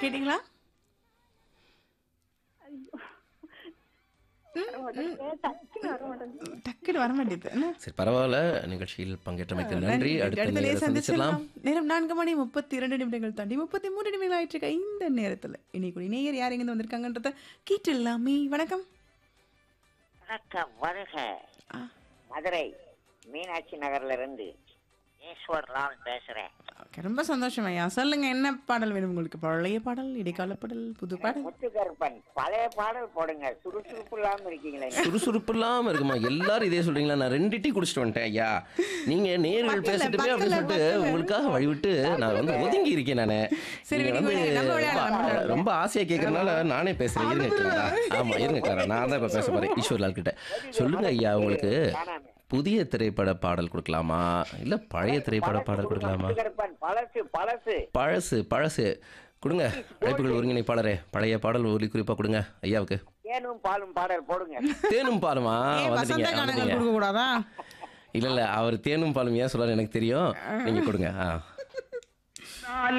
கேட்டீங்களா டக்குன்னு வர மாட்டேது என்ன? சரி பரவாயில்ல நிகழ்ச்சியில் பங்கேற்றமைக்கு நன்றி நன்றி. அடுத்த அடுத்த நேரம் நேரம் சந்திச்சிடலாம் சந்திச்சிடலாம். நேரம் நான்கு மணி முப்பத்தி இரண்டு நிமிடங்கள் தாண்டி முப்பத்தி மூன்று நிமிடங்கள் ஆயிட்டு இருக்க இந்த நேரத்துல இன்னைக்கு நேயர் யார் எங்க வந்திருக்காங்கன்றத கேட்டுலாமே வணக்கம் வணக்கம் வருக ஆ, மதுரை மீனாட்சி நகர்ல இருந்து ஈஸ்வர் லால் பேசுறேன் okay, ரொம்ப சந்தோஷம் ஐயா சொல்லுங்க என்ன பாடல் வேணும் உங்களுக்கு பழைய பாடல் இடைக்கால பாடல் புது பாடல் முத்துக்கருப்பன் பழைய பாடல் போடுங்க சுறுசுறுப்பு இல்லாம இருக்கீங்களே சுறுசுறுப்பு இல்லாம இருக்குமா எல்லாரும் இதே சொல்றீங்களா நான் ரெண்டு டீ குடிச்சிட்டு வந்துட்டேன் ஐயா நீங்க நேர்கள் பேசிட்டு போய் அப்படின்னு சொல்லிட்டு உங்களுக்காக வழிவிட்டு நான் வந்து ஒதுங்கி இருக்கேன் நானு சரி, நீங்க விடுங்க, வந்து நம்ம விளையாடலாம், நம்ம ரொம்ப- விளையாடலாம். ரொம்ப ஆசையா கேக்குறதுனால நானே பேசுறேன் இருங்க கிளாரா ஆமா இருங்க கிளாரா நான் தான் இப்ப பேச போறேன் ஈஸ்வர்லால் கிட்ட சொல்லுங்க ஐயா உங்களுக்கு காணாம. புதிய திரைப்பட பாடல் கொடுக்கலாமா இல்ல பழைய திரைப்பட பாடல் கொடுக்கலாமா முத்துக்கருப்பன் பழசு பழசு பழசு பழசு கொடுங்க அழைப்புகள் ஒருங்கிணைப்பாளரே பழைய பாடல் ஒலி குறிப்பா கொடுங்க ஐயாவுக்கு தேனும் பாலும் பாடல் போடுங்க தேனும் பாலுமா ஏன் வந்துட்டீங்க வசந்த கானங்கள் வந்துட்டீங்க கொடுக்க கூடாதா இல்ல இல்ல அவர் தேனும் பாலும் ஏன் சொல்றாரு எனக்கு தெரியும் நீங்க கொடுங்க ஆ